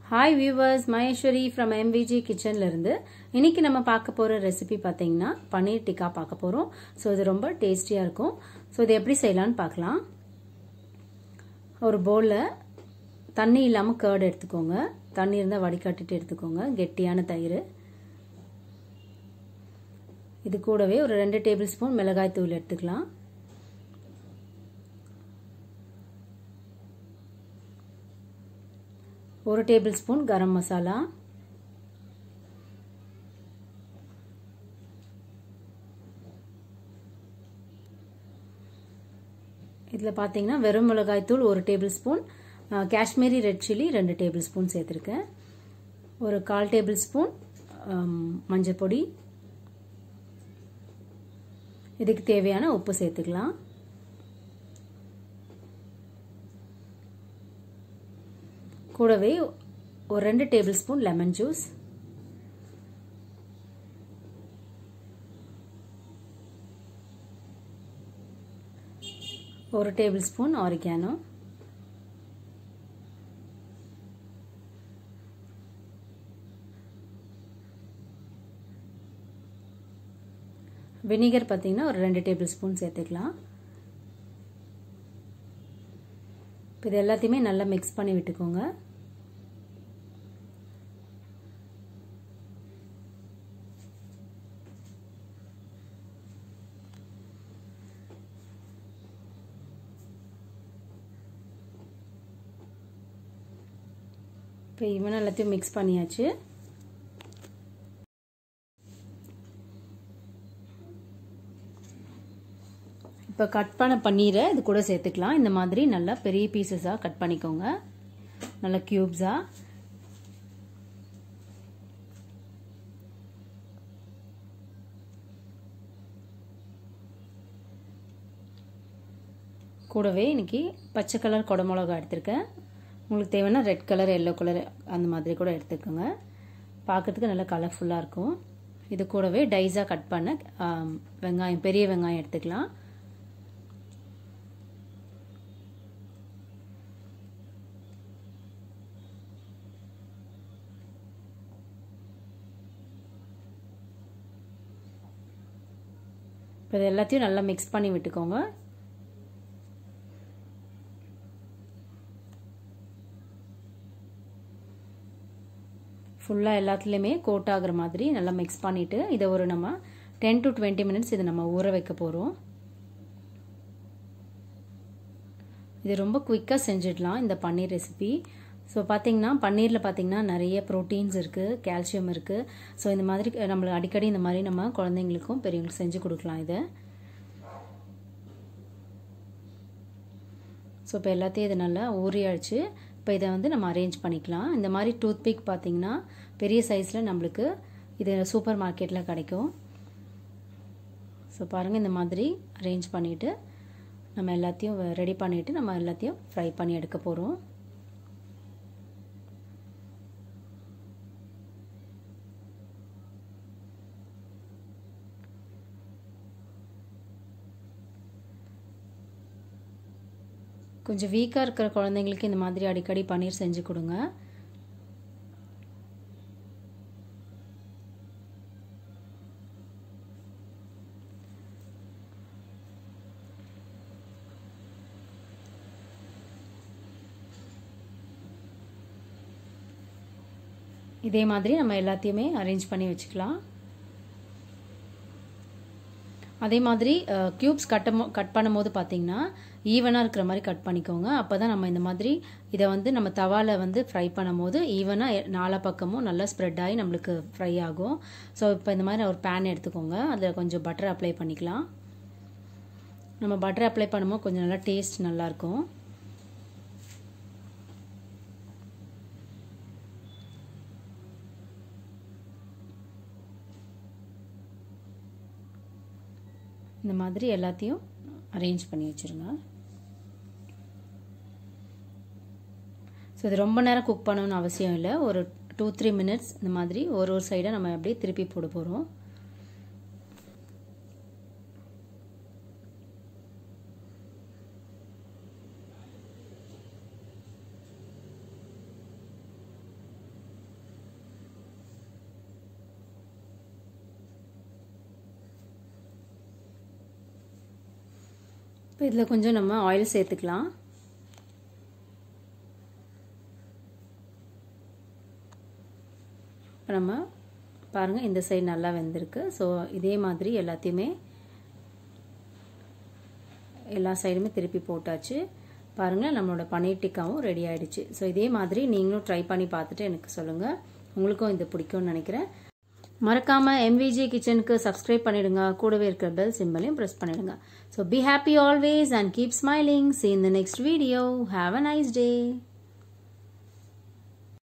hi viewers Maheswari from MVG கிச்சன்ல இருந்து இன்னைக்கு நம்ம பார்க்க போற ரெசிபி பார்த்தீங்கன்னா பன்னீர் டிக்கா பார்க்க போறோம் ஸோ இது ரொம்ப டேஸ்டியா இருக்கும் ஸோ இது எப்படி செய்யலாம்னு பார்க்கலாம் ஒரு பவுலில் தண்ணி இல்லாமல் கேர்டு எடுத்துக்கோங்க தண்ணி இருந்தால் வடிகட்டிட்டு எடுத்துக்கோங்க கெட்டியான தயிர் இது கூடவே ஒரு ரெண்டு டேபிள் ஸ்பூன் மிளகாய் தூள் எடுத்துக்கலாம் ஒரு டேபிள் ஸ்பூன் கரம் மசாலா இதில் பார்த்தீங்கன்னா வெறும் மிளகாய் தூள் ஒரு tablespoon Kashmiri red chilli ரெண்டு டேபிள் ஸ்பூன் சேர்த்துருக்கேன் ஒரு கால் டேபிள் ஸ்பூன் மஞ்சள் பொடி இதுக்கு தேவையான உப்பு சேர்த்துக்கலாம் கூடவே ஒரு ரெண்டு டேபிள் ஸ்பூன் லெமன் ஜூஸ் ஒரு டேபிள் ஸ்பூன் ஆரிகானோ வினிகர் பார்த்தீங்கன்னா ஒரு ரெண்டு டேபிள் ஸ்பூன் சேர்த்துக்கலாம் இப்போ இது எல்லாத்தையுமே நல்லா மிக்ஸ் பண்ணி விட்டுக்கோங்க இப்போ இவன் எல்லாத்தையும் மிக்ஸ் பண்ணியாச்சு இப்போ கட் பண்ண பன்னீரை இது கூட சேர்த்துக்கலாம் இந்த மாதிரி நல்லா பெரிய பீசஸாக கட் பண்ணிக்கோங்க நல்லா க்யூப்ஸாக கூடவே இன்னைக்கு பச்சை கலர் குடமிளகா எடுத்திருக்கேன் உங்களுக்கு தேவைன்னா ரெட் கலர் எல்லோ கலர் அந்த மாதிரி கூட எடுத்துக்கோங்க பார்க்கறதுக்கு நல்லா கலர்ஃபுல்லாக இருக்கும் இது கூடவே டைஸாக கட் பண்ண வெங்காயம் பெரிய வெங்காயம் எடுத்துக்கலாம் இப்போ இது எல்லாத்தையும் நல்லா மிக்ஸ் பண்ணி விட்டுக்கோங்க ஃபுல்லாக எல்லாத்துலேயுமே கோட் ஆகிற மாதிரி நல்லா மிக்ஸ் பண்ணிவிட்டு இதை ஒரு நம்ம டென் டு டுவெண்ட்டி மினிட்ஸ் இதை நம்ம ஊற வைக்க போகிறோம் இது ரொம்ப குயிக்காக செஞ்சிடலாம் இந்த பன்னீர் ரெசிபி ஸோ பார்த்தீங்கன்னா பன்னீரில் பார்த்தீங்கன்னா நிறைய ப்ரோட்டீன்ஸ் இருக்குது கால்சியம் இருக்குது ஸோ இந்த மாதிரி நம்மளுக்கு அடிக்கடி இந்த மாதிரி நம்ம குழந்தைங்களுக்கும் பெரியவங்களுக்கும் செஞ்சு கொடுக்கலாம் இதை ஸோ இப்போ எல்லாத்தையும் இது நல்லா ஊறியாச்சு இப்போ இதை வந்து நம்ம அரேஞ்ச் பண்ணிக்கலாம் இந்த மாதிரி டூத் பிக் பார்த்தீங்கன்னா பெரிய சைஸில் நம்மளுக்கு இது சூப்பர் மார்க்கெட்டில் கிடைக்கும் ஸோ பாருங்கள் இந்த மாதிரி அரேஞ்ச் பண்ணிவிட்டு நம்ம எல்லாத்தையும் ரெடி பண்ணிவிட்டு நம்ம எல்லாத்தையும் ஃப்ரை பண்ணி எடுக்க போகிறோம் கொஞ்சம் வீக்காக இருக்கிற குழந்தைங்களுக்கு இந்த மாதிரி அடிக்கடி பன்னீர் செஞ்சு கொடுங்க இதே மாதிரி நம்ம எல்லாத்தையுமே அரேஞ்ச் பண்ணி வச்சுக்கலாம் அதே மாதிரி க்யூப்ஸ் கட்டும் கட் பண்ணும்போது பார்த்தீங்கன்னா ஈவனாக இருக்கிற மாதிரி கட் பண்ணிக்கோங்க அப்போ தான் நம்ம இந்த மாதிரி இதை வந்து நம்ம தவாவில் வந்து ஃப்ரை பண்ணும்போது ஈவனாக நாலா பக்கமும் நல்லா ஸ்ப்ரெட் ஆகி நம்மளுக்கு ஃப்ரை ஆகும் ஸோ இப்போ இந்த மாதிரி ஒரு பேன் எடுத்துக்கோங்க அதில் கொஞ்சம் பட்டர் அப்ளை பண்ணிக்கலாம் நம்ம பட்டர் அப்ளை பண்ணும்போது கொஞ்சம் நல்லா டேஸ்ட் நல்லாயிருக்கும் இந்த மாதிரி எல்லாத்தையும் அரேஞ்ச் பண்ணி வச்சுருங்க ஸோ இது ரொம்ப நேரம் குக் பண்ணணும்னு அவசியம் இல்லை ஒரு டூ த்ரீ மினிட்ஸ் இந்த மாதிரி ஒரு ஒரு சைடாக நம்ம அப்படியே திருப்பி போட போகிறோம் இப்போ இதில் கொஞ்சம் நம்ம ஆயில் சேர்த்துக்கலாம் இப்போ நம்ம பாருங்கள் இந்த சைடு நல்லா வெந்திருக்கு ஸோ இதே மாதிரி எல்லாத்தையுமே எல்லா சைடுமே திருப்பி போட்டாச்சு பாருங்கள் நம்மளோட பன்னீர் டிக்காவும் ரெடி ஆயிடுச்சு ஸோ இதே மாதிரி நீங்களும் ட்ரை பண்ணி பார்த்துட்டு எனக்கு சொல்லுங்கள் உங்களுக்கும் இது பிடிக்கும்னு நினைக்கிறேன் மறக்காம எம்விஜி கிச்சனுக்கு சப்ஸ்கிரைப் பண்ணிடுங்க கூடவே இருக்கிற பெல் சிம்பலையும் ப்ரெஸ் பண்ணிடுங்க so be happy always and keep smiling see in the next video have a nice day